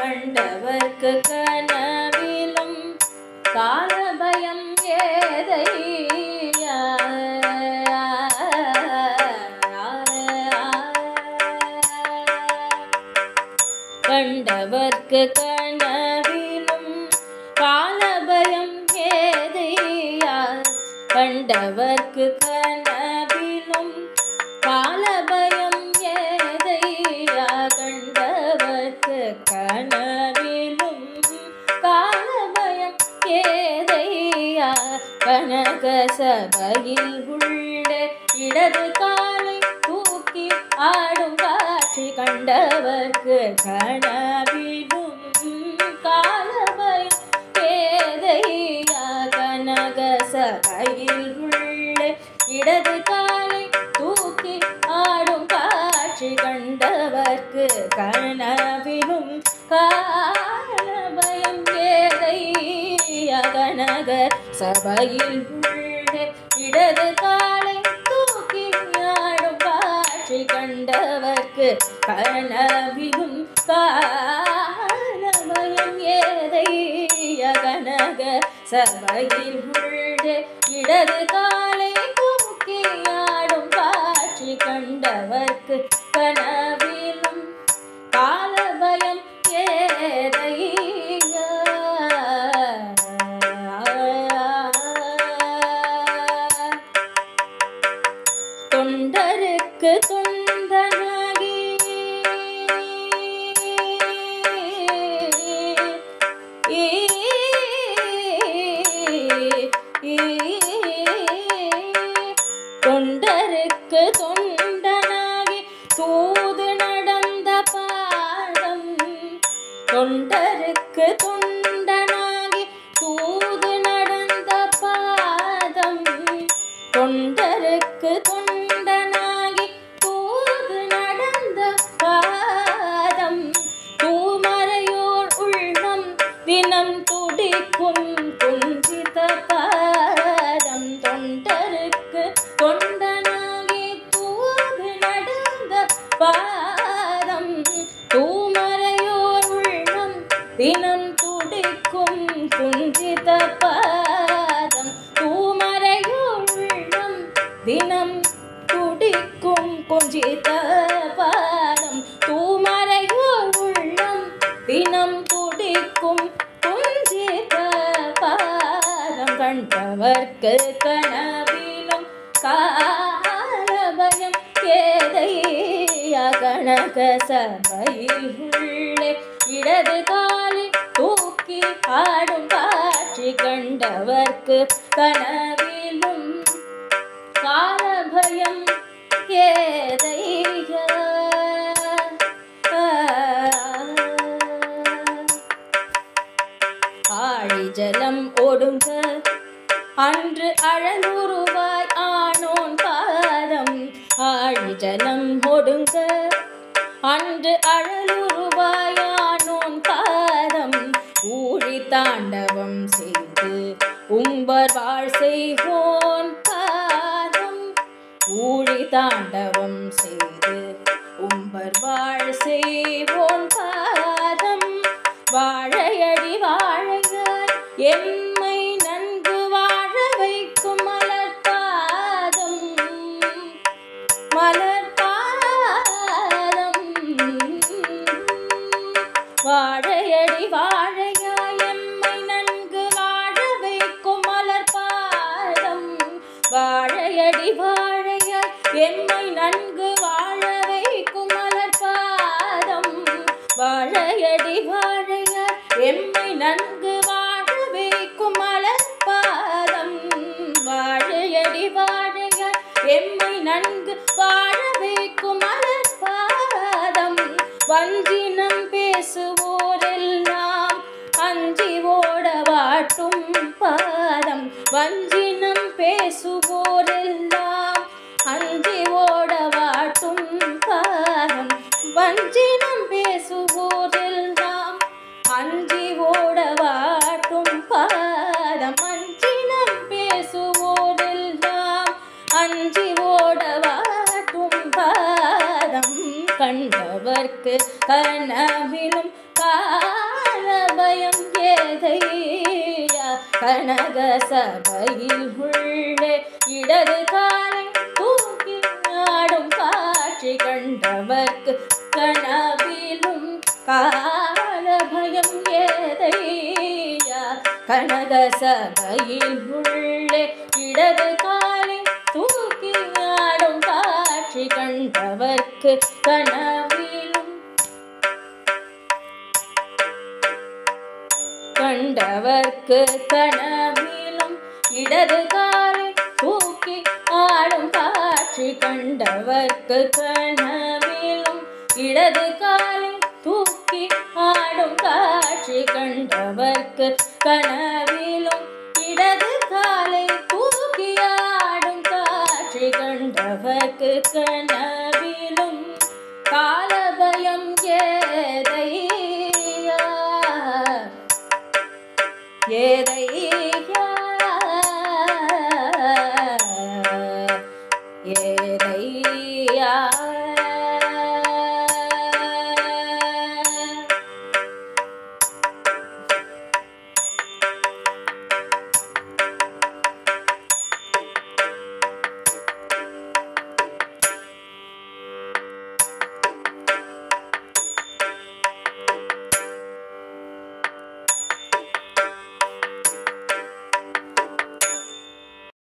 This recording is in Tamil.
கண்டவர்க்கு கனவிலும் காலபயம் ஏதையா கண்டவர்க்கு கனவிலும் காலபயம் ஏதையா கண்டவர்க்கு கனவிலும் காலபயம் ஏதையா கண்டவர்க்கு கனவிலும் காலபயம் ஏதையா கனக சபையில் உள்ள இடது காலை தூக்கி ஆடும் காட்சி கண்டவர்க்கு கனவிலும் காலபயம் ஏதையா கனக சபையில் உள்ள இடது காலை தூக்கி ஆடும் காட்சி கண்டவர்க்கு கனவிலும் காலபயம் ஏதையா கனக சபையில் உள்ள இடது காலை தூக்கி ஆடும் காட்சி கண்டவர்க்கு கனவிலும் காலபயம் ஏதைய கனக சபையில் உள்ள இடது காலை தூக்கி ஆடும் காட்சி கண்டவர்க்கு கனவிலும் காலபயம் ஏதைய தொண்டருக்கு தொண்டனாகி தொண்டருக்கு தொண்டனாகி தூது நடந்த பாதம் தொண்டருக்கு தொண்டனாகி தூது நடந்த பாதம் தொண்டருக்கு தொண்டனாகி தூது நடந்த பாதம் தூமறையோர் உள்ளம் தினம் துடிக்கும் குஞ்சித பாதம் தொண்டருக்கு தொண்டனாகி தூது நடந்த பாதம் தூமறையோர் உள்ளம் தினம் துடிக்கும் குஞ்சித பாதம் தூமறையோர் உள்ளம் தினம் துடிக்கும் குஞ்சித பாதம் தூமறையோர் உள்ளம் தினம் துடிக்கும் குஞ்சித பாதம் கண்டவர்க்கு கனவிலும் காலபயம் ஏதையா கனக சபையில் உள்ள இடது காலை தூக்கி ஆடும் காட்சி கண்டவர்க்கு கனவிலும் காலபயம் ஏதையா ஆழி ஜலம் ஒடுங்க அன்று அழலுருவாய் ஆனோன் பாதம் ஆழி ஜலம் ஒடுங்க அன்று அழலுருவாய் ஆனோன் பாதம் ஊழி தாண்டவம் செய்து உம்பர் வாழ் செய்வோன் பாதம் ஊழி தாண்டவம் செய்து உம்பர் வாழ் செய்வோன் பாதம் வாழையடி வாழையாய் எம்மை நன்கு வாழ வைக்கும் மலர் பாதம் மலர் பாதம் வாழையடி வாழையாய் எம்மை நன்கு வாழ வைக்கும் மலர் பாதம் வாழையடி வாழையாய் எம்மை நன்கு வாழ வைக்கும் மலர் பாதம் வாழையடி வாழையாய் எம்மை நன்கு வாழ வைக்கும் மலர் பாதம் வாழையடி வாழையாய் எம்மை நன்கு வாழ வைக்கும் மலர் பாதம் வஞ்சினம் பேசுவோரெல்லாம் அஞ்சி ஓட வாட்டும் பாதம் வஞ்சினம் பேசுவோரெல்லாம் அஞ்சி ஓட வாட்டும் பாதம் வஞ்சினம் பேசுவோரெல்லாம் அஞ்சி ஓட வாட்டும் பாதம் அஞ்சினம் பேசுவோரெல்லாம் அஞ்சி ஓட வாட்டும் பாதம் கண்டவர்க்கு கனவிலும் கா கனக சபையில் உள்ளே இடது காலை தூக்கி ஆடும் காட்சி கண்டவர்க்கு கனவிலும் கால பயம் ஏதையா கனக சபையில் உள்ளே இடது காலை தூக்கி ஆடும் காட்சி கண்டவர்க்கு கனவிலும் கண்டவர்க்கு கனவிலும் இடது காலை தூக்கி ஆடும் காட்சி கண்டவர்க்கு கனவிலும் இடது காலை தூக்கி ஆடும் காட்சி கண்டவர்க்கு கனவிலும் இடது காலை தூக்கி ஆடும் காட்சி கண்டவர்க்கு கனவிலும் காலபயம் ஏதையா ஏதையா ஏதையா